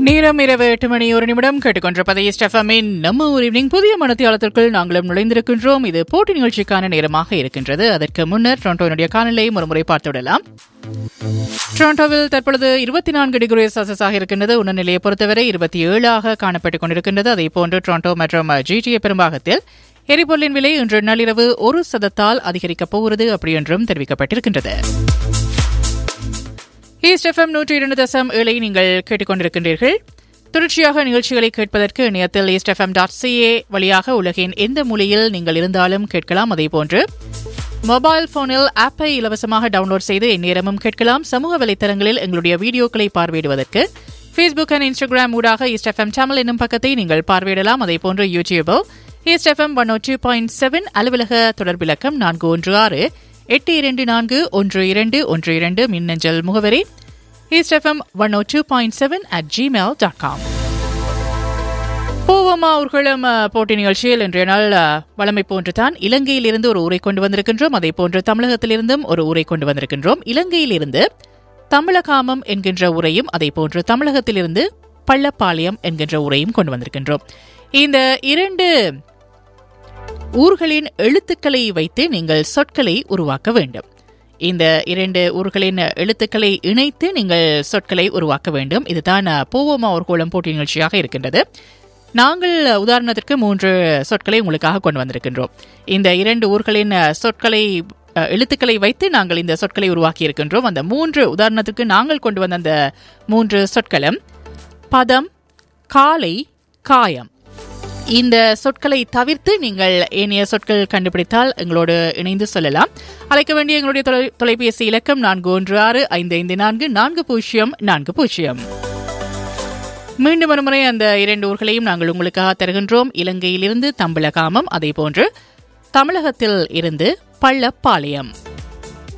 நேரம் இரவு எட்டு மணி ஒரு நிமிடம் கேட்டுக்கொண்டிருப்பதை ஸ்டெஃபமின் நம்ம ஒரு ஈவினிங் புதிய மனத்தியாளத்திற்குள் நாங்களும் நுழைந்திருக்கின்றோம் இது போட்டி நிகழ்ச்சிக்கான நேரமாக இருக்கின்றது அதற்கு முன்னர் டொரண்டோவினுடைய காலநிலையை ஒருமுறை பார்த்துவிடலாம் டொரண்டோவில் தற்பொழுது இருபத்தி நான்கு டிகிரி செல்சியஸாக இருக்கின்றது உணர்நிலையை பொறுத்தவரை இருபத்தி ஏழாக காணப்பட்டுக் கொண்டிருக்கின்றது அதே போன்று டொரண்டோ மற்றும் ஜிடிஏ பெரும்பாகத்தில் எரிபொருளின் விலை இன்று நள்ளிரவு ஒரு சதத்தால் அதிகரிக்கப் போகிறது அப்படி என்றும் தெரிவிக்கப்பட்டிருக்கின்றது ஈஸ்ட் எஃப்எம் நூற்றி இரண்டு தசம் ஏழை நீங்கள் கேட்டுக்கொண்டிருக்கின்றீர்கள் தொடர்ச்சியாக நிகழ்ச்சிகளை கேட்பதற்கு இணையத்தில் ஈஸ்ட் எஃப்எம் டாட் சிஏ வழியாக உலகின் எந்த மூலையில் நீங்கள் இருந்தாலும் கேட்கலாம் அதேபோன்று மொபைல் போனில் ஆப்பை இலவசமாக டவுன்லோட் செய்து எந்நேரமும் கேட்கலாம் சமூக வலைத்தளங்களில் எங்களுடைய வீடியோக்களை பார்வையிடுவதற்கு ஃபேஸ்புக் அண்ட் இன்ஸ்டாகிராம் ஊடாக ஈஸ்ட் எஃப்எம் சேனல் என்னும் பக்கத்தை நீங்கள் பார்வையிடலாம் அதேபோன்று யூடியூபில் East FM one two point seven அலுவலக தொடர்பிலக்கம் நான்கு ஒன்று ஆறு எட்டு இரண்டு நான்கு ஒன்று இரண்டு ஒன்று இரண்டு மின்னஞ்சல் முகவரி East FM one O two point seven at Gmail dot com Poovamma ஊர்களும் போட்டி நிகழ்ச்சியில் இன்றைய நாள் வளமை போன்றுதான் இலங்கையிலிருந்து ஒரு ஊரை கொண்டு வந்திருக்கின்றோம் அதே போன்று தமிழகத்திலிருந்தும் ஒரு ஊரை கொண்டு வந்திருக்கின்றோம் இலங்கையிலிருந்து தமிழகாமம் என்கின்ற ஊரையும் அதே போன்று தமிழகத்திலிருந்து பள்ளப்பாளையம் என்கின்ற ஊரையும் கொண்டு வந்திருக்கின்றோம் இந்த இரண்டு ஊர்களின் எழுத்துக்களை வைத்து நீங்கள் சொற்களை உருவாக்க வேண்டும் இந்த இரண்டு ஊர்களின் எழுத்துக்களை இணைத்து நீங்கள் சொற்களை உருவாக்க வேண்டும் இதுதான் பூவமா ஊர்கோளம் போட்டி நிகழ்ச்சியாக இருக்கின்றது நாங்கள் உதாரணத்திற்கு மூன்று சொற்களை உங்களுக்காக கொண்டு வந்திருக்கின்றோம் இந்த இரண்டு ஊர்களின் சொற்களை எழுத்துக்களை வைத்து நாங்கள் இந்த சொற்களை உருவாக்கி இருக்கின்றோம் அந்த மூன்று உதாரணத்துக்கு நாங்கள் கொண்டு வந்த அந்த மூன்று சொற்களும் பதம் காலை காயம் இந்த சொற்களை தவிர்த்து நீங்கள் ஏனைய சொற்கள் கண்டுபிடித்தால் எங்களோடு இணைந்து சொல்லலாம் அழைக்க வேண்டிய எங்களுடைய தொலைபேசி இலக்கம் நான்கு ஒன்று ஆறு ஐந்து ஐந்து நான்கு நான்கு பூஜ்ஜியம் நான்கு பூஜ்ஜியம் மீண்டும் ஒருமுறை அந்த இரண்டு ஊர்களையும் நாங்கள் உங்களுக்காக தருகின்றோம் இலங்கையிலிருந்து தம்பளகாமம் அதே போன்று தமிழகத்தில் இருந்து பள்ளப்பாளையம்